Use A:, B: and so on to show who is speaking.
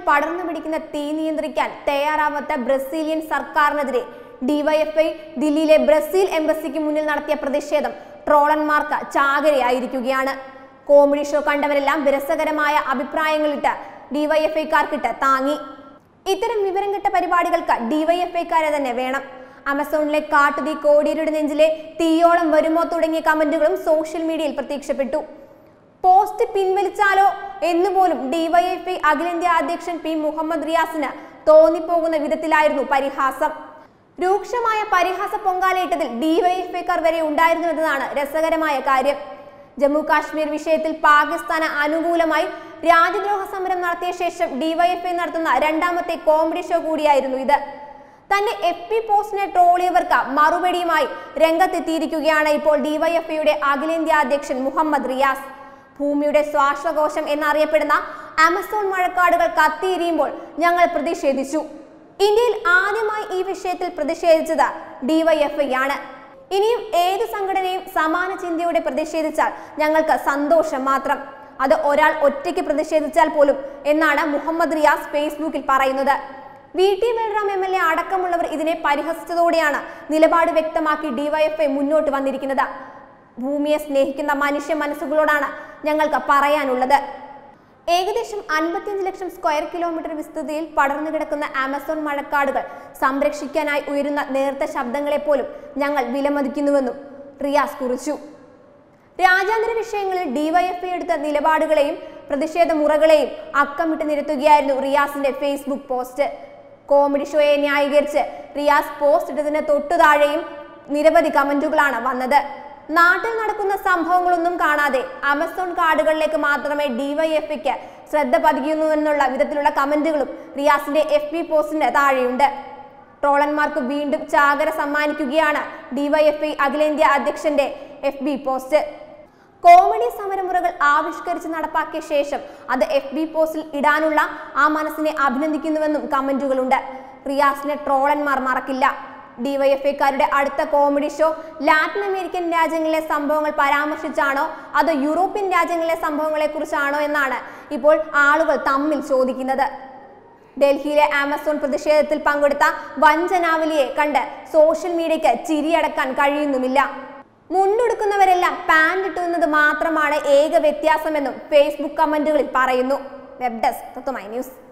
A: പടർന്നു പിടിക്കുന്ന തീ നിയന്ത്രിക്കാൻ തയ്യാറാവാത്ത ബ്രസീലിയൻ സർക്കാരിനെതിരെ ഡിവൈഎഫ്ഐ ദില്ലിയിലെ ബ്രസീൽ എംബസിക്ക് മുന്നിൽ നടത്തിയ പ്രതിഷേധം ട്രോളന്മാർക്ക് ചാകരയായിരിക്കുകയാണ് കോമഡി ഷോ കണ്ടവരെല്ലാം വിരസകരമായ അഭിപ്രായങ്ങളിട്ട് ഡിവൈഎഫ്ഐക്കാർക്കിട്ട് താങ്ങി ഇത്തരം വിവരം കിട്ട പരിപാടികൾക്ക് ഡിവൈഎഫ്ഐക്കാരെ തന്നെ വേണം ആമസോണിലെ കാട്ടുതീ കോടിയരുടെ നെഞ്ചിലെ തീയോളം വരുമോ തുടങ്ങിയ കമന്റുകളും സോഷ്യൽ മീഡിയയിൽ പ്രത്യക്ഷപ്പെട്ടു പോസ്റ്റ് പിൻവലിച്ചാലോ എന്നുപോലും ഡിവൈഎഫ്ഐ അഖിലേന്ത്യാ അധ്യക്ഷൻ പി മുഹമ്മദ് റിയാസിന് തോന്നിപ്പോകുന്ന വിധത്തിലായിരുന്നു പരിഹാസം രൂക്ഷമായ പരിഹാസ പൊങ്കാലയിട്ടതിൽ ഡിവൈഎഫ്ഐക്കാർ വരെ ഉണ്ടായിരുന്നു എന്നതാണ് രസകരമായ കാര്യം ജമ്മു കാശ്മീർ വിഷയത്തിൽ പാകിസ്ഥാന് അനുകൂലമായി രാജ്യദ്രോഹ സമരം നടത്തിയ ശേഷം ഡിവൈഎഫ്ഐ നടത്തുന്ന രണ്ടാമത്തെ കോമഡി ഷോ കൂടിയായിരുന്നു ഇത് തന്റെ എഫ് പി പോസ്റ്റിനെ ട്രോളിയവർക്ക് മറുപടിയുമായി രംഗത്തെത്തിയിരിക്കുകയാണ് ഇപ്പോൾ ഡിവൈഎഫ്ഐയുടെ അഖിലേന്ത്യാ അധ്യക്ഷൻ മുഹമ്മദ് റിയാസ് ഭൂമിയുടെ ശ്വാസകോശം എന്നറിയപ്പെടുന്ന ആമസോൺ മഴക്കാടുകൾ കത്തിയിരിയുമ്പോൾ ഞങ്ങൾ പ്രതിഷേധിച്ചു ഇന്ത്യയിൽ ആദ്യമായി ഈ വിഷയത്തിൽ പ്രതിഷേധിച്ചത് ഡിവൈഎഫ്ഐ ആണ് ഇനിയും ഏത് സംഘടനയും സമാന ചിന്തയോടെ പ്രതിഷേധിച്ചാൽ ഞങ്ങൾക്ക് സന്തോഷം മാത്രം അത് ഒരാൾ ഒറ്റയ്ക്ക് പ്രതിഷേധിച്ചാൽ പോലും എന്നാണ് മുഹമ്മദ് റിയാസ് ഫേസ്ബുക്കിൽ പറയുന്നത് V T Balram M L A അടക്കമുള്ളവർ ഇതിനെ പരിഹസിച്ചതോടെയാണ് നിലപാട് വ്യക്തമാക്കി ഡിവൈഎഫ്ഐ മുന്നോട്ട് വന്നിരിക്കുന്നത് ഭൂമിയെ സ്നേഹിക്കുന്ന മനുഷ്യ മനസ്സുകളോടാണ് ഞങ്ങൾക്ക് പറയാനുള്ളത് ഏകദേശം അൻപത്തിയഞ്ച് ലക്ഷം സ്ക്വയർ കിലോമീറ്റർ വിസ്തൃതിയിൽ പടർന്നു കിടക്കുന്ന ആമസോൺ മഴക്കാടുകൾ സംരക്ഷിക്കാനായി ഉയരുന്ന നേർത്ത ശബ്ദങ്ങളെ പോലും ഞങ്ങൾ വിലമതിക്കുന്നുവെന്നും റിയാസ് കുറിച്ചു രാജ്യാന്തര വിഷയങ്ങളിൽ ഡിവൈഎഫ്ഐ എടുത്ത നിലപാടുകളെയും പ്രതിഷേധ മുറകളെയും അക്കമിട്ട് നിരത്തുകയായിരുന്നു റിയാസിന്റെ ഫേസ്ബുക്ക് പോസ്റ്റ് കോമഡി ഷോയെ ന്യായീകരിച്ച് റിയാസ് പോസ്റ്റ് ഇട്ടതിന് തൊട്ടു താഴെയും നിരവധി കമന്റുകളാണ് വന്നത് നാട്ടിൽ നടക്കുന്ന സംഭവങ്ങളൊന്നും കാണാതെ ആമസോൺ കാർഡുകളിലേക്ക് മാത്രമേ ഡിവൈഎഫ്ഐക്ക് ശ്രദ്ധ പതിക്കുന്നുവെന്നുള്ള വിധത്തിലുള്ള കമന്റുകളും റിയാസിന്റെ എഫ് ബി പോസ്റ്റിന് താഴെയുണ്ട് ട്രോളന്മാർക്ക് വീണ്ടും ചാകര സമ്മാനിക്കുകയാണ് ഡിവൈഎഫ്ഐ അഖിലേന്ത്യാ അധ്യക്ഷന്റെ എഫ് ബി പോസ്റ്റ് കോമഡി സമരമുറകൾ ആവിഷ്കരിച്ച് നടപ്പാക്കിയ ശേഷം അത് എഫ് ബി പോസ്റ്റിൽ ഇടാനുള്ള ആ മനസ്സിനെ അഭിനന്ദിക്കുന്നുവെന്നും കമന്റുകളുണ്ട് റിയാസിനെ ട്രോളന്മാർ മറക്കില്ല ഡിവൈഎഫ്ഐക്കാരുടെ അടുത്ത കോമഡി ഷോ ലാറ്റിൻ അമേരിക്കൻ രാജ്യങ്ങളിലെ സംഭവങ്ങൾ പരാമർശിച്ചാണോ അതോ യൂറോപ്യൻ രാജ്യങ്ങളിലെ സംഭവങ്ങളെ കുറിച്ചാണോ എന്നാണ് ഇപ്പോൾ ആളുകൾ തമ്മിൽ ചോദിക്കുന്നത് ഡൽഹിയിലെ ആമസോൺ പ്രതിഷേധത്തിൽ പങ്കെടുത്ത വഞ്ചനാവലിയെ കണ്ട് സോഷ്യൽ മീഡിയയ്ക്ക് ചിരിയടക്കാൻ കഴിയുന്നുമില്ല മുണ്ടെടുക്കുന്നവരെല്ലാം പാൻറ് ഇട്ടു എന്നത് മാത്രമാണ് ഏക വ്യത്യാസമെന്നും ഫേസ്ബുക്ക് കമന്റുകളിൽ പറയുന്നു വെബ് ഡെസ്ക് ന്യൂസ്